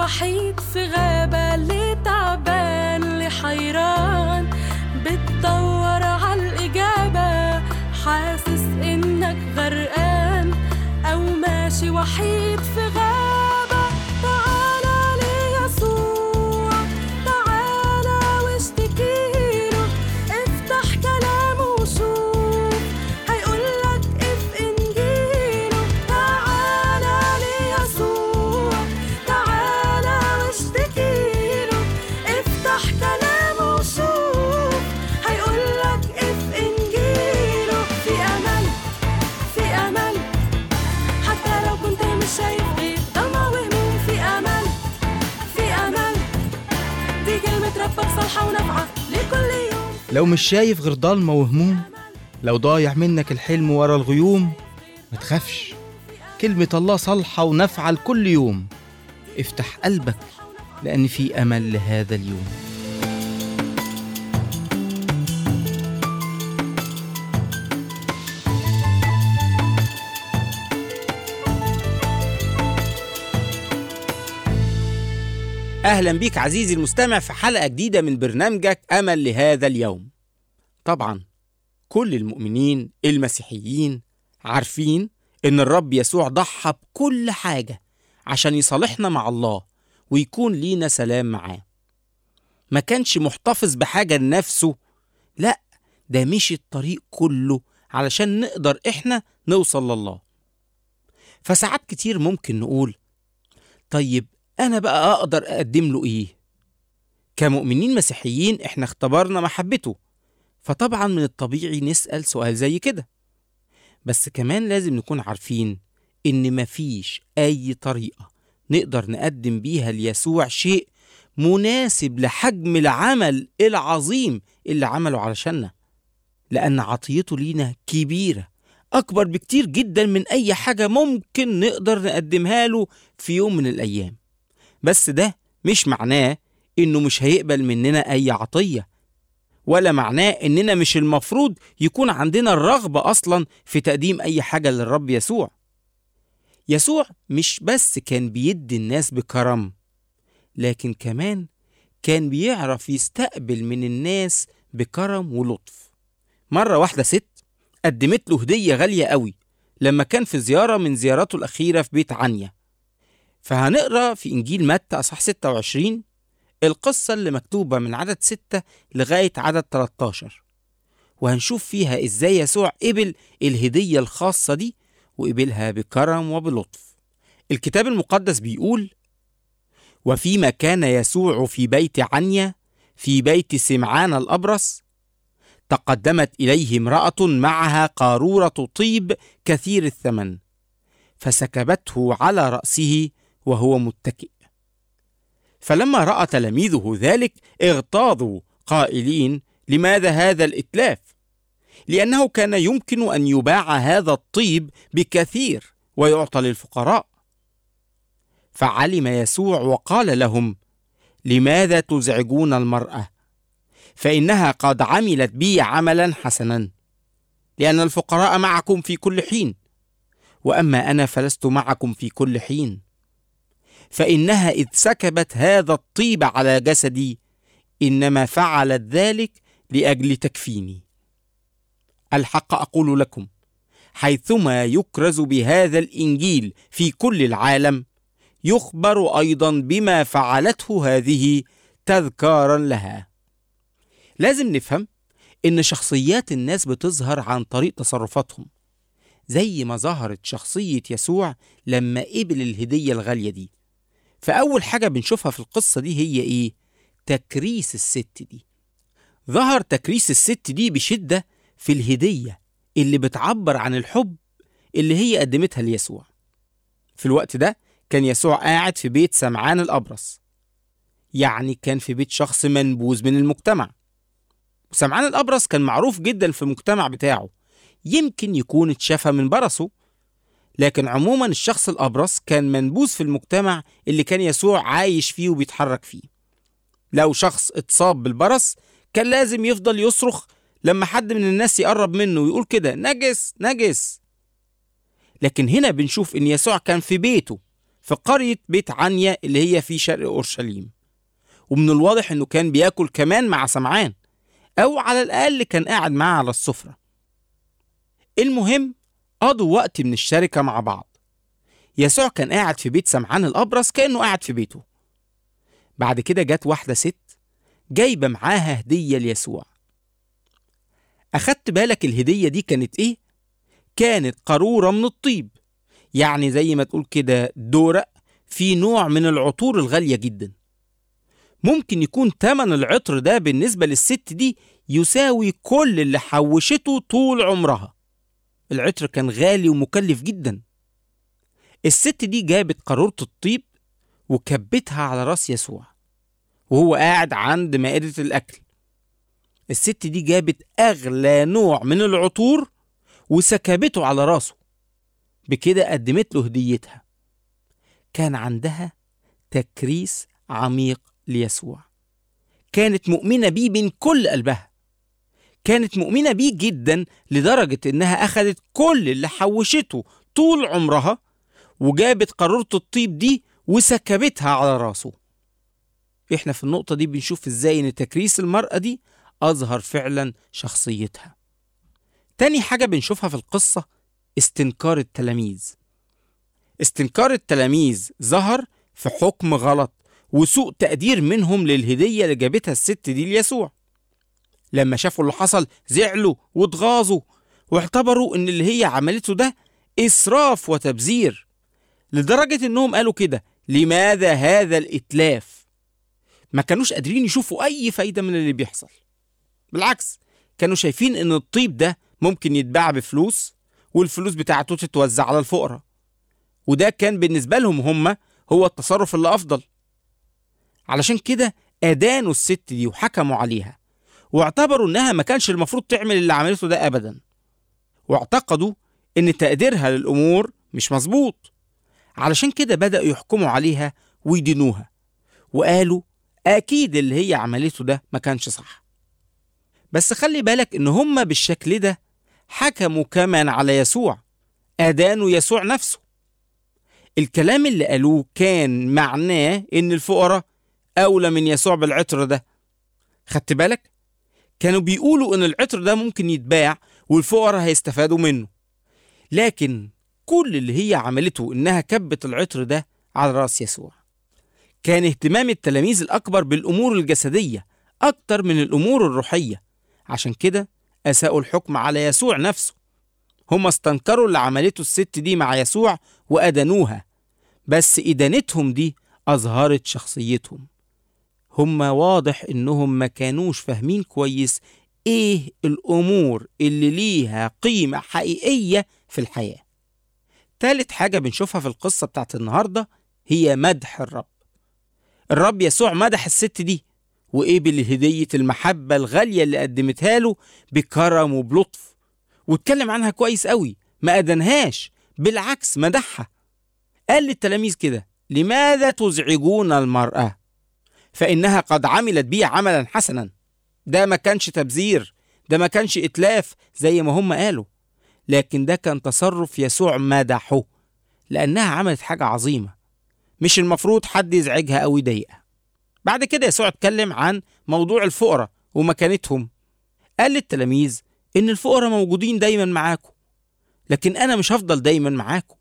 وحيد في غابة اللي تعبان اللي حيران بتدور عالإجابة حاسس إنك غرقان أو ماشي وحيد في غابة تعالى ليسوع تعالى واشتكيله افتح كلامه وشوف هيقولك اف انجيله تعالى ليسوع تعالى واشتكيله افتح كلامه وشوف هيقولك اف انجيله في امل في امل حتى لو كنت مش شايف غير ضلمة وهموم في امل في امل دي كلمة ربك صالحة ونافعة لكل يوم لو مش شايف غير ضلمة وهموم لو ضايع منك الحلم ورا الغيوم ما تخافش كلمة الله صالحة ونافعة لكل يوم افتح قلبك لأن في أمل لهذا اليوم أهلا بيك عزيزي المستمع في حلقة جديدة من برنامجك أمل لهذا اليوم. طبعا كل المؤمنين المسيحيين عارفين إن الرب يسوع ضحى بكل حاجة عشان يصالحنا مع الله ويكون لينا سلام معاه. ما كانش محتفظ بحاجة لنفسه، لأ ده مشي الطريق كله علشان نقدر إحنا نوصل لله. فساعات كتير ممكن نقول طيب أنا بقى أقدر أقدم له إيه؟ كمؤمنين مسيحيين إحنا اختبرنا محبته فطبعا من الطبيعي نسأل سؤال زي كده بس كمان لازم نكون عارفين إن مفيش أي طريقة نقدر نقدم بيها ليسوع شيء مناسب لحجم العمل العظيم اللي عمله علشاننا لأن عطيته لينا كبيرة أكبر بكتير جدا من أي حاجة ممكن نقدر نقدمها له في يوم من الأيام بس ده مش معناه إنه مش هيقبل مننا أي عطية ولا معناه إننا مش المفروض يكون عندنا الرغبة أصلا في تقديم أي حاجة للرب يسوع يسوع مش بس كان بيدي الناس بكرم لكن كمان كان بيعرف يستقبل من الناس بكرم ولطف مرة واحدة ست قدمت له هدية غالية قوي لما كان في زيارة من زياراته الأخيرة في بيت عنيا فهنقرا في إنجيل متى أصحاح 26 القصة اللي مكتوبة من عدد 6 لغاية عدد 13 وهنشوف فيها إزاي يسوع قبل الهدية الخاصة دي وقبلها بكرم وبلطف الكتاب المقدس بيقول وفيما كان يسوع في بيت عنيا في بيت سمعان الأبرص تقدمت إليه امرأة معها قارورة طيب كثير الثمن فسكبته على رأسه وهو متكئ فلما راى تلاميذه ذلك اغتاظوا قائلين لماذا هذا الاتلاف لانه كان يمكن ان يباع هذا الطيب بكثير ويعطى للفقراء فعلم يسوع وقال لهم لماذا تزعجون المراه فانها قد عملت بي عملا حسنا لان الفقراء معكم في كل حين واما انا فلست معكم في كل حين فانها اذ سكبت هذا الطيب على جسدي انما فعلت ذلك لاجل تكفيني الحق اقول لكم حيثما يكرز بهذا الانجيل في كل العالم يخبر ايضا بما فعلته هذه تذكارا لها لازم نفهم ان شخصيات الناس بتظهر عن طريق تصرفاتهم زي ما ظهرت شخصيه يسوع لما قبل الهديه الغاليه دي فأول حاجة بنشوفها في القصة دي هي إيه؟ تكريس الست دي. ظهر تكريس الست دي بشدة في الهدية اللي بتعبر عن الحب اللي هي قدمتها ليسوع. في الوقت ده كان يسوع قاعد في بيت سمعان الأبرص. يعني كان في بيت شخص منبوذ من المجتمع. سمعان الأبرص كان معروف جدا في المجتمع بتاعه. يمكن يكون اتشافى من برصه لكن عموما الشخص الأبرص كان منبوذ في المجتمع اللي كان يسوع عايش فيه وبيتحرك فيه لو شخص اتصاب بالبرص كان لازم يفضل يصرخ لما حد من الناس يقرب منه ويقول كده نجس نجس لكن هنا بنشوف ان يسوع كان في بيته في قرية بيت عنيا اللي هي في شرق أورشليم ومن الواضح إنه كان بياكل كمان مع سمعان أو على الأقل كان قاعد معاه على السفرة المهم قضوا وقت من الشركة مع بعض يسوع كان قاعد في بيت سمعان الأبرص كأنه قاعد في بيته بعد كده جت واحدة ست جايبة معاها هدية ليسوع أخدت بالك الهدية دي كانت إيه؟ كانت قارورة من الطيب يعني زي ما تقول كده دورق في نوع من العطور الغالية جدا ممكن يكون تمن العطر ده بالنسبة للست دي يساوي كل اللي حوشته طول عمرها العطر كان غالي ومكلف جدا الست دي جابت قارورة الطيب وكبتها على راس يسوع وهو قاعد عند مائدة الأكل الست دي جابت أغلى نوع من العطور وسكبته على راسه بكده قدمت له هديتها كان عندها تكريس عميق ليسوع كانت مؤمنة بيه من كل قلبها كانت مؤمنة بيه جدا لدرجة إنها أخدت كل اللي حوشته طول عمرها وجابت قارورة الطيب دي وسكبتها على راسه احنا في النقطة دي بنشوف ازاي ان تكريس المرأة دي أظهر فعلا شخصيتها تاني حاجة بنشوفها في القصة استنكار التلاميذ استنكار التلاميذ ظهر في حكم غلط وسوء تقدير منهم للهدية اللي جابتها الست دي ليسوع لما شافوا اللي حصل زعلوا واتغاظوا واعتبروا ان اللي هي عملته ده إسراف وتبذير لدرجة انهم قالوا كده لماذا هذا الإتلاف ما كانوش قادرين يشوفوا أي فايدة من اللي بيحصل بالعكس كانوا شايفين ان الطيب ده ممكن يتباع بفلوس والفلوس بتاعته تتوزع على الفقراء وده كان بالنسبة لهم هم هو التصرف اللي أفضل علشان كده أدانوا الست دي وحكموا عليها واعتبروا إنها ما كانش المفروض تعمل اللي عملته ده أبدا واعتقدوا إن تقديرها للأمور مش مظبوط علشان كده بدأوا يحكموا عليها ويدينوها وقالوا أكيد اللي هي عملته ده ما كانش صح بس خلي بالك إن هم بالشكل ده حكموا كمان على يسوع أدانوا يسوع نفسه الكلام اللي قالوه كان معناه إن الفقراء أولى من يسوع بالعطر ده خدت بالك؟ كانوا بيقولوا إن العطر ده ممكن يتباع والفقراء هيستفادوا منه لكن كل اللي هي عملته إنها كبت العطر ده على راس يسوع كان اهتمام التلاميذ الأكبر بالأمور الجسدية أكتر من الأمور الروحية عشان كده أساءوا الحكم على يسوع نفسه هم استنكروا اللي عملته الست دي مع يسوع وأدانوها بس إدانتهم دي أظهرت شخصيتهم هم واضح إنهم ما كانوش فاهمين كويس إيه الأمور اللي ليها قيمة حقيقية في الحياة تالت حاجة بنشوفها في القصة بتاعت النهاردة هي مدح الرب الرب يسوع مدح الست دي وقبل هدية المحبة الغالية اللي قدمتها له بكرم وبلطف واتكلم عنها كويس قوي ما أدنهاش بالعكس مدحها قال للتلاميذ كده لماذا تزعجون المرأة فإنها قد عملت بي عملا حسنا ده ما كانش تبذير ده ما كانش إتلاف زي ما هم قالوا لكن ده كان تصرف يسوع مدحه لأنها عملت حاجة عظيمة مش المفروض حد يزعجها أو يضايقها بعد كده يسوع اتكلم عن موضوع الفقراء ومكانتهم قال للتلاميذ إن الفقراء موجودين دايما معاكم لكن أنا مش هفضل دايما معاكم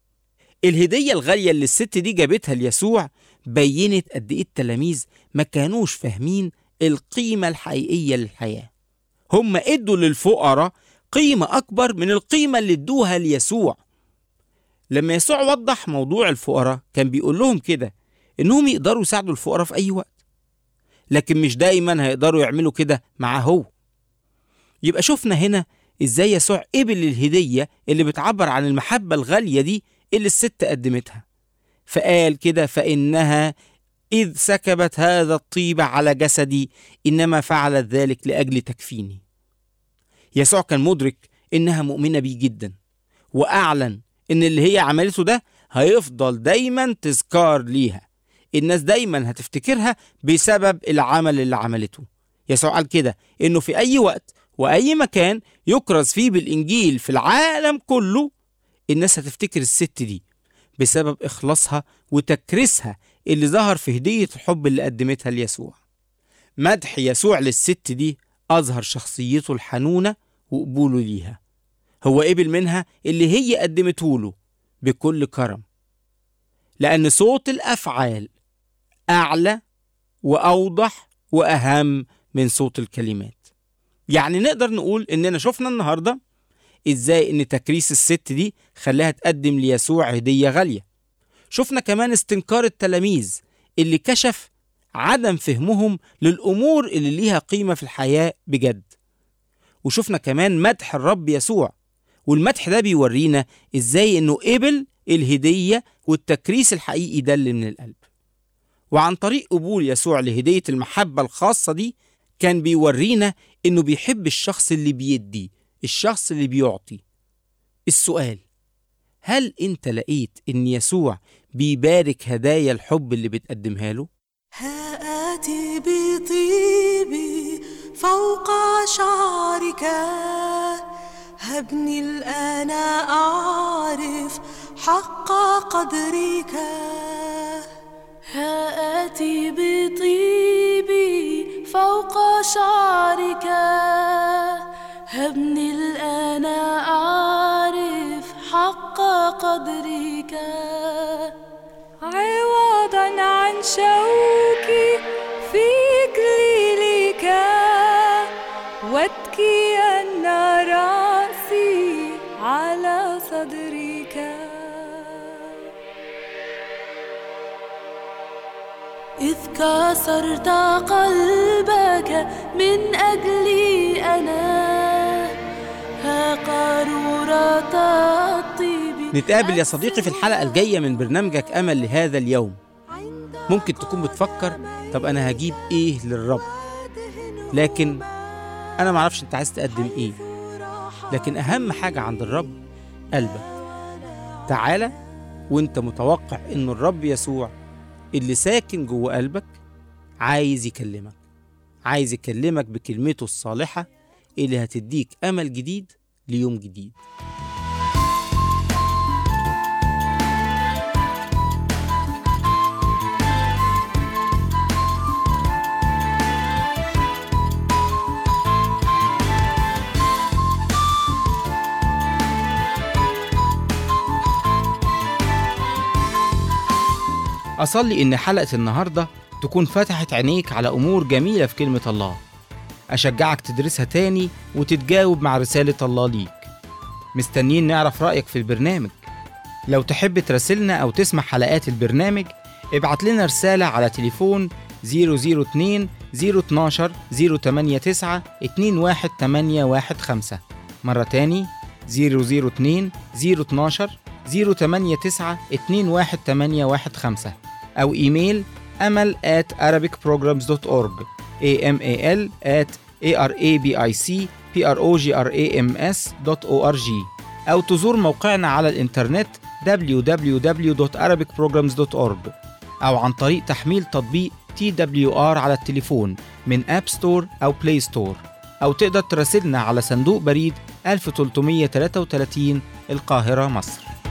الهدية الغالية اللي الست دي جابتها ليسوع بينت قد إيه التلاميذ ما كانوش فاهمين القيمة الحقيقية للحياة هم ادوا للفقراء قيمة أكبر من القيمة اللي ادوها ليسوع لما يسوع وضح موضوع الفقراء كان بيقول لهم كده إنهم يقدروا يساعدوا الفقراء في أي وقت لكن مش دايما هيقدروا يعملوا كده معاه هو يبقى شفنا هنا إزاي يسوع قبل الهدية اللي بتعبر عن المحبة الغالية دي اللي الست قدمتها فقال كده فإنها إذ سكبت هذا الطيب على جسدي إنما فعلت ذلك لأجل تكفيني يسوع كان مدرك إنها مؤمنة بيه جدا وأعلن إن اللي هي عملته ده هيفضل دايما تذكار ليها الناس دايما هتفتكرها بسبب العمل اللي عملته يسوع قال كده إنه في أي وقت وأي مكان يكرز فيه بالإنجيل في العالم كله الناس هتفتكر الست دي بسبب إخلاصها وتكريسها اللي ظهر في هدية الحب اللي قدمتها ليسوع مدح يسوع للست دي أظهر شخصيته الحنونة وقبوله ليها هو قبل منها اللي هي قدمته له بكل كرم لأن صوت الأفعال أعلى وأوضح وأهم من صوت الكلمات يعني نقدر نقول إننا شفنا النهاردة إزاي إن تكريس الست دي خلاها تقدم ليسوع هدية غالية شفنا كمان استنكار التلاميذ اللي كشف عدم فهمهم للأمور اللي ليها قيمة في الحياة بجد وشفنا كمان مدح الرب يسوع والمدح ده بيورينا إزاي إنه قبل الهدية والتكريس الحقيقي ده اللي من القلب وعن طريق قبول يسوع لهدية المحبة الخاصة دي كان بيورينا إنه بيحب الشخص اللي بيدي الشخص اللي بيعطي السؤال هل أنت لقيت إن يسوع بيبارك هدايا الحب اللي بتقدمها له؟ ها آتي بطيبي فوق شعرك هبني الآن أعرف حق قدرك ها آتي بطيبي فوق شعرك هبني الآن أعرف حق قدرك عوضا عن شوكي في إكليلك واتكي أن رأسي على صدرك إذ كسرت قلبك من أجلي أنا ها قارورة الطيب نتقابل يا صديقي في الحلقة الجاية من برنامجك أمل لهذا اليوم ممكن تكون بتفكر طب أنا هجيب إيه للرب لكن أنا معرفش أنت عايز تقدم إيه لكن أهم حاجة عند الرب قلبك تعالى وانت متوقع ان الرب يسوع اللي ساكن جوه قلبك عايز يكلمك عايز يكلمك بكلمته الصالحة اللي هتديك أمل جديد ليوم جديد أصلي إن حلقة النهاردة تكون فتحت عينيك على أمور جميلة في كلمة الله أشجعك تدرسها تاني وتتجاوب مع رسالة الله ليك مستنيين نعرف رأيك في البرنامج لو تحب تراسلنا أو تسمع حلقات البرنامج ابعت لنا رسالة على تليفون 002 012 089 21815 مرة تاني 002 012 089 21815 أو إيميل أمل at arabicprograms.org amal at arabicprograms.org أو تزور موقعنا على الإنترنت www.arabicprograms.org أو عن طريق تحميل تطبيق TWR على التليفون من أب ستور أو بلاي ستور أو تقدر تراسلنا على صندوق بريد 1333 القاهرة مصر